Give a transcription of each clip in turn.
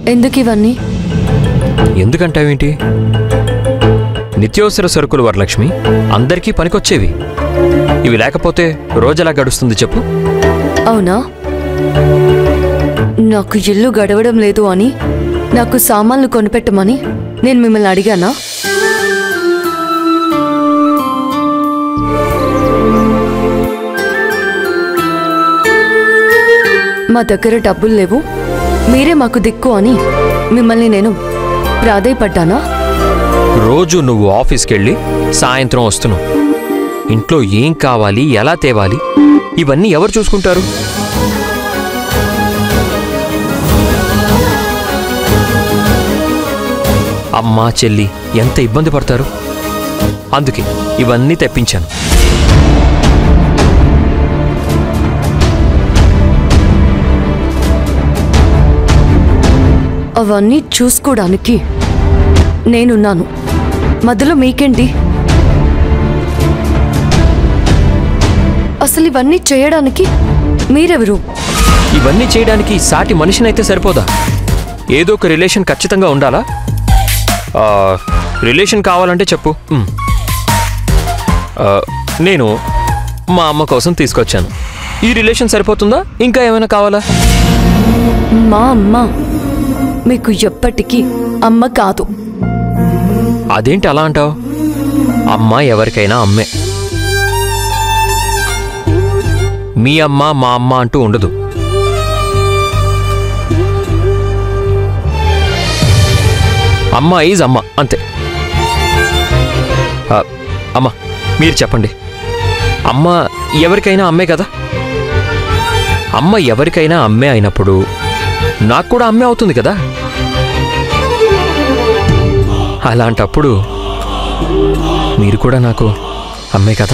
ఎందుకు ఇవన్నీ ఎందుకంటావేంటి నిత్యావసర సరుకులు వరలక్ష్మి అందరికీ పనికొచ్చేవి ఇవి లేకపోతే రోజెలా గడుస్తుంది చెప్పు అవునా నాకు ఇల్లు గడవడం లేదు అని నాకు సామాన్లు కొనిపెట్టమని నేను మిమ్మల్ని అడిగానా మా దగ్గర డబ్బులు లేవు మీరే మాకు దిక్కు అని మిమ్మల్ని నేను ప్రాధేయపడ్డానా రోజు నువ్వు ఆఫీస్కి వెళ్ళి సాయంత్రం వస్తున్నావు ఇంట్లో ఏం కావాలి ఎలా తేవాలి ఇవన్నీ ఎవరు చూసుకుంటారు అమ్మ చెల్లి ఎంత ఇబ్బంది పడతారు అందుకే ఇవన్నీ తెప్పించాను అవన్నీ చూసుకోవడానికి నేనున్నాను మధ్యలో మీకేంటి అసలు ఇవన్నీ చేయడానికి మీరెవరు ఇవన్నీ చేయడానికి సాటి మనిషినైతే సరిపోదా ఏదో ఒక రిలేషన్ ఖచ్చితంగా ఉండాలా ఆ, రిలేషన్ కావాలంటే చెప్పు ఉమ్. ఆ, నేను మా అమ్మ కోసం తీసుకొచ్చాను ఈ రిలేషన్ సరిపోతుందా ఇంకా ఏమైనా కావాలా మా అమ్మ మీకు ఎప్పటికీ అమ్మ కాదు అదేంటి అలా అంటావు అమ్మ ఎవరికైనా అమ్మే మీ అమ్మ మా అమ్మ అంటూ ఉండదు అమ్మ ఈజ్ అమ్మ అంతే ఆ, అమ్మ మీరు చెప్పండి అమ్మ ఎవరికైనా అమ్మే కదా అమ్మ ఎవరికైనా అమ్మే అయినప్పుడు నాకు కూడా అమ్మే అవుతుంది కదా అలాంటప్పుడు మీరు కూడా నాకు అమ్మే కదా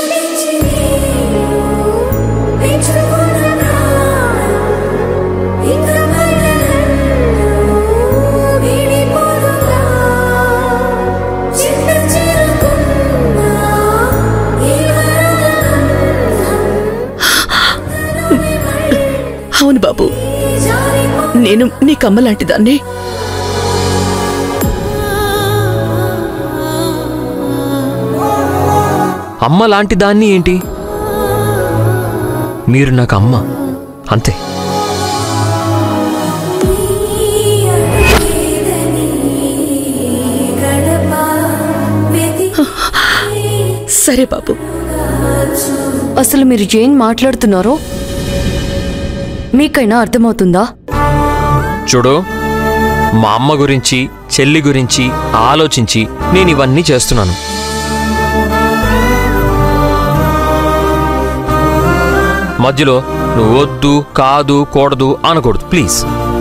అవును బాబు నేను నీ కమ్మ లాంటి దాన్ని అమ్మ లాంటి దాన్ని ఏంటి మీరు నాకు అమ్మ అంతే సరే బాబు అసలు మీరు ఏం మాట్లాడుతున్నారో మీకైనా అర్థమవుతుందా చూడు మా అమ్మ గురించి చెల్లి గురించి ఆలోచించి నేను ఇవన్నీ చేస్తున్నాను మధ్యలో నువ్వు వద్దు కాదు కూడదు అనకూడదు ప్లీజ్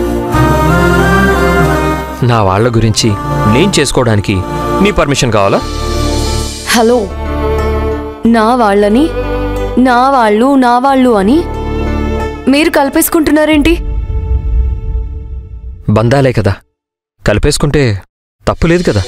నా వాళ్ళ గురించి నేను చేసుకోవడానికి నీ పర్మిషన్ కావాలా హలో నా వాళ్ళని నా వాళ్ళు నా వాళ్ళు అని మీరు కలిపేసుకుంటున్నారేంటి బంధాలే కదా కలిపేసుకుంటే తప్పు లేదు కదా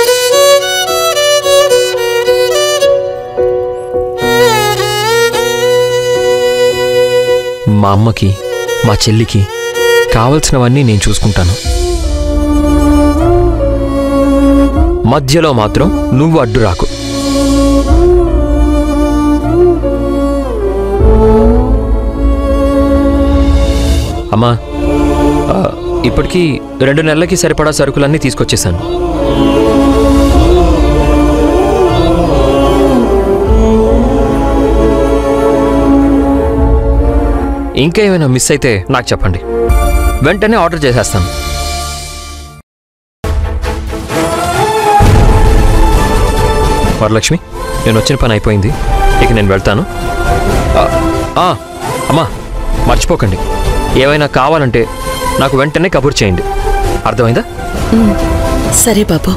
మా అమ్మకి మా చెల్లికి కావలసినవన్నీ నేను చూసుకుంటాను మధ్యలో మాత్రం నువ్వు అడ్డు రాకు అమ్మా ఆ, ఇప్పటికీ రెండు నెలలకి సరిపడా సరుకులన్నీ తీసుకొచ్చేసాను ఇంకా ఏమైనా మిస్ అయితే నాకు చెప్పండి వెంటనే ఆర్డర్ చేసేస్తాను వరలక్ష్మి నేను వచ్చిన పని అయిపోయింది ఇక నేను వెళ్తాను ఆ, ఆ, అమ్మా మర్చిపోకండి ఏమైనా కావాలంటే నాకు వెంటనే కబుర్ చేయండి అర్థమైందా సరే బాబు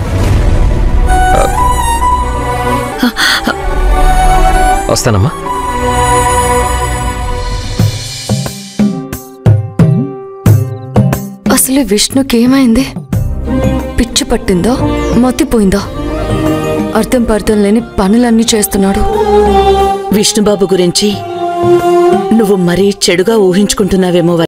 వస్తానమ్మా అసలు ఈ విష్ణుకి ఏమైంది పిచ్చి పట్టిందా మతిపోయిందా అర్థం పర్థం లేని పనులన్నీ చేస్తున్నాడు విష్ణుబాబు గురించి నువ్వు మరీ చెడుగా ఊహించుకుంటున్నావేమో